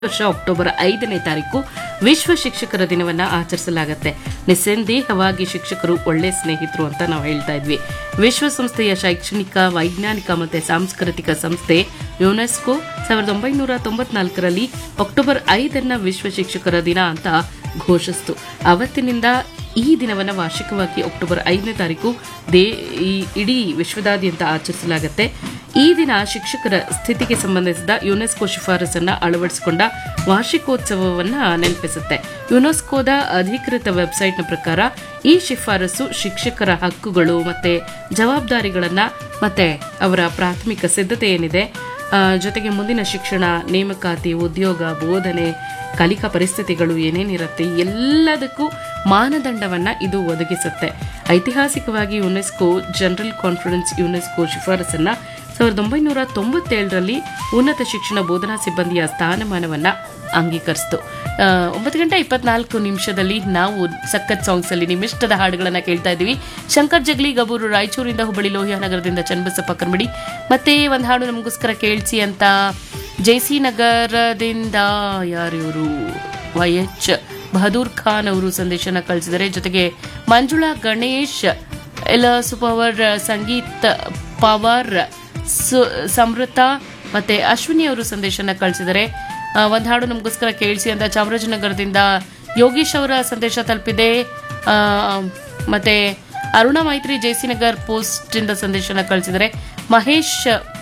ವರ್ಷ ಅಕ್ಟೋಬರ್ ಐದನೇ ತಾರೀಕು ವಿಶ್ವ ಶಿಕ್ಷಕರ ದಿನವನ್ನ ಆಚರಿಸಲಾಗುತ್ತೆ ನಿಸ್ಸಂದೇಹವಾಗಿ ಶಿಕ್ಷಕರು ಒಳ್ಳೆ ಸ್ನೇಹಿತರು ಅಂತ ನಾವು ಹೇಳ್ತಾ ಇದ್ವಿ ವಿಶ್ವಸಂಸ್ಥೆಯ ಶೈಕ್ಷಣಿಕ ವೈಜ್ಞಾನಿಕ ಮತ್ತೆ ಸಾಂಸ್ಕೃತಿಕ ಸಂಸ್ಥೆ ಯುನೆಸ್ಕೋ ಸಾವಿರದ ಒಂಬೈನೂರ ತೊಂಬತ್ನಾಲ್ಕರಲ್ಲಿ ಅಕ್ಟೋಬರ್ ಐದನ್ನ ವಿಶ್ವ ಶಿಕ್ಷಕರ ದಿನ ಅಂತ ಘೋಷಿಸಿತು ಅವತ್ತಿನಿಂದ ಈ ದಿನವನ್ನು ವಾರ್ಷಿಕವಾಗಿ ಅಕ್ಟೋಬರ್ ಐದನೇ ತಾರೀಕು ದೇ ಈ ಇಡೀ ವಿಶ್ವದಾದ್ಯಂತ ಆಚರಿಸಲಾಗುತ್ತೆ ಈ ದಿನ ಶಿಕ್ಷಕರ ಸ್ಥಿತಿಗೆ ಸಂಬಂಧಿಸಿದ ಯುನೆಸ್ಕೋ ಶಿಫಾರಸನ್ನ ಅಳವಡಿಸಿಕೊಂಡ ವಾರ್ಷಿಕೋತ್ಸವವನ್ನ ನೆನಪಿಸುತ್ತೆ ಯುನೆಸ್ಕೋದ ಅಧಿಕೃತ ವೆಬ್ಸೈಟ್ನ ಪ್ರಕಾರ ಈ ಶಿಫಾರಸು ಶಿಕ್ಷಕರ ಹಕ್ಕುಗಳು ಮತ್ತೆ ಜವಾಬ್ದಾರಿಗಳನ್ನ ಮತ್ತೆ ಅವರ ಪ್ರಾಥಮಿಕ ಸಿದ್ಧತೆ ಏನಿದೆ ಆ, ಜೊತೆಗೆ ಮುಂದಿನ ಶಿಕ್ಷಣ ನೇಮಕಾತಿ ಉದ್ಯೋಗ ಬೋಧನೆ ಕಲಿಕಾ ಪರಿಸ್ಥಿತಿಗಳು ಏನೇನಿರುತ್ತೆ ಎಲ್ಲದಕ್ಕೂ ಮಾನದಂಡವನ್ನ ಇದು ಒದಗಿಸುತ್ತೆ ಐತಿಹಾಸಿಕವಾಗಿ ಯುನೆಸ್ಕೋ ಜನರಲ್ ಕಾನ್ಫರೆನ್ಸ್ ಯುನೆಸ್ಕೋ ಶಿಫಾರಸನ್ನ ಸಾವಿರದ ಒಂಬೈನೂರ ತೊಂಬತ್ತೇಳರಲ್ಲಿ ಉನ್ನತ ಶಿಕ್ಷಣ ಬೋಧನಾ ಸಿಬ್ಬಂದಿಯ ಸ್ಥಾನಮಾನವನ್ನ ಅಂಗೀಕರಿಸಿತು ಆ, ಒಂಬತ್ತು ಗಂಟೆ ಇಪ್ಪತ್ನಾಲ್ಕು ನಿಮಿಷದಲ್ಲಿ ನಾವು ಸಖತ್ ಸಾಂಗ್ಸ್ ಅಲ್ಲಿ ನಿಮ್ಮಿಷ್ಟದ ಹಾಡುಗಳನ್ನ ಕೇಳ್ತಾ ಇದ್ದೀವಿ ಶಂಕರ್ ಜಗ್ಲಿ ಗಬೂರು ರಾಯಚೂರಿಂದ ಹುಬ್ಬಳ್ಳಿ ಲೋಹಿಯಾ ನಗರದಿಂದ ಚನ್ನಬಸಪ್ಪ ಕರ್ಮಡಿ ಮತ್ತೆ ಒಂದು ಹಾಡು ನಮಗೋಸ್ಕರ ಕೇಳಿಸಿ ಅಂತ ಜೈಸಿ ನಗರದಿಂದ ಯಾರಿವರು ವೈ ಎಚ್ ಬಹದೂರ್ ಖಾನ್ ಅವರು ಸಂದೇಶನ ಕಳಿಸಿದ್ದಾರೆ ಜೊತೆಗೆ ಮಂಜುಳಾ ಗಣೇಶ್ ಎಲ್ಲ ಸುಪವರ್ ಸಂಗೀತ್ ಪವರ್ ಸು- ಸಮೃತ ಮತ್ತೆ ಅಶ್ವಿನಿ ಅವರು ಸಂದೇಶನ ಕಳಿಸಿದ್ದಾರೆ ಒಂದು ಹಾಡು ನಮಗೋಸ್ಕರ ಕೇಳಿಸಿ ಅಂತ ಚಾಮರಾಜನಗರದಿಂದ ಯೋಗೀಶ್ ಅವರ ಸಂದೇಶ ತಲುಪಿದೆ ಆ, ಮತ್ತೆ ಅರುಣ ಮೈತ್ರಿ ಜೈಸಿನಗರ್ ಪೋಸ್ಟ್ ಇಂದ ಸಂದೇಶನ ಕಳಿಸಿದರೆ ಮಹೇಶ್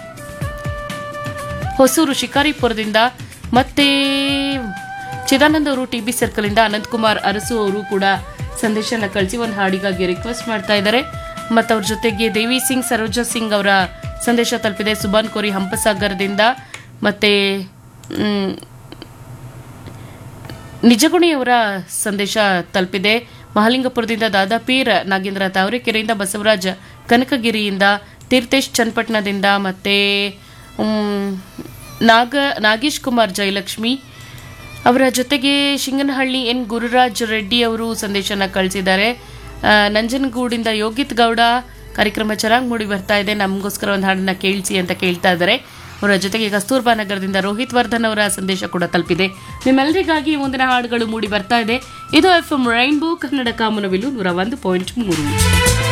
ಹೊಸೂರು ಶಿಕಾರಿಪುರದಿಂದ ಮತ್ತೆ ಚಿದಾನಂದ್ ಅವರು ಟಿ ಬಿ ಸರ್ಕಲ್ ಇಂದ ಅನಂತಕುಮಾರ್ ಅರಸು ಅವರು ಕೂಡ ಸಂದೇಶನ ಕಳಿಸಿ ಒಂದು ಹಾಡಿಗಾಗಿ ರಿಕ್ವೆಸ್ಟ್ ಮಾಡ್ತಾ ಇದ್ದಾರೆ ಮತ್ತು ಅವ್ರ ಜೊತೆಗೆ ದೇವಿ ಸಿಂಗ್ ಸರೋಜಾ ಸಿಂಗ್ ಅವರ ಸಂದೇಶ ತಲುಪಿದೆ ಸುಬಾನ್ ಕೋರಿ ಹಂಪಸಾಗರದಿಂದ ಮತ್ತೆ ಮ್, ನಿಜಗುಣಿಯವರ ಸಂದೇಶ ತಲುಪಿದೆ ಮಹಾಲಿಂಗಪುರದಿಂದ ದಾದಾಪೀರ್ ನಾಗೇಂದ್ರ ತಾವರೆಕೆರೆಯಿಂದ ಬಸವರಾಜ್ ಕನಕಗಿರಿಯಿಂದ ತೀರ್ಥೇಶ್ ಚನ್ನಪಟ್ಟಣದಿಂದ ಮತ್ತೆ ಮ್, ನಾಗ ನಾಗೇಶ್ ಕುಮಾರ್ ಜಯಲಕ್ಷ್ಮಿ ಅವರ ಜೊತೆಗೆ ಶಿಂಗನಹಳ್ಳಿ ಎನ್ ಗುರುರಾಜ್ ರೆಡ್ಡಿ ಅವರು ಸಂದೇಶನ ಕಳಿಸಿದ್ದಾರೆ ಆ, ನಂಜನಗೂಡಿಂದ ಯೋಗಿತ್ ಗೌಡ ಕಾರ್ಯಕ್ರಮ ಚೆನ್ನಾಗಿ ಮೂಡಿ ಬರ್ತಾ ಇದೆ ನಮಗೋಸ್ಕರ ಒಂದು ಹಾಡನ್ನ ಕೇಳಿಸಿ ಅಂತ ಕೇಳ್ತಾ ಇದ್ದಾರೆ ಅವರ ಜೊತೆಗೆ ಕಸ್ತೂರ್ಬಾ ನಗರದಿಂದ ರೋಹಿತ್ ವರ್ಧನ್ ಅವರ ಸಂದೇಶ ಕೂಡ ತಲುಪಿದೆ ನಿಮ್ಮೆಲ್ಲರಿಗಾಗಿ ಮುಂದಿನ ಹಾಡುಗಳು ಮೂಡಿ ಬರ್ತಾ ಇದೆ ಇದು ಎಫ್ ಎಂ ರೈನ್ಬೋ ಕನ್ನಡ ಕಾಮನವಿಲು ನೂರ ಒಂದು ಪಾಯಿಂಟ್ ಮೂರು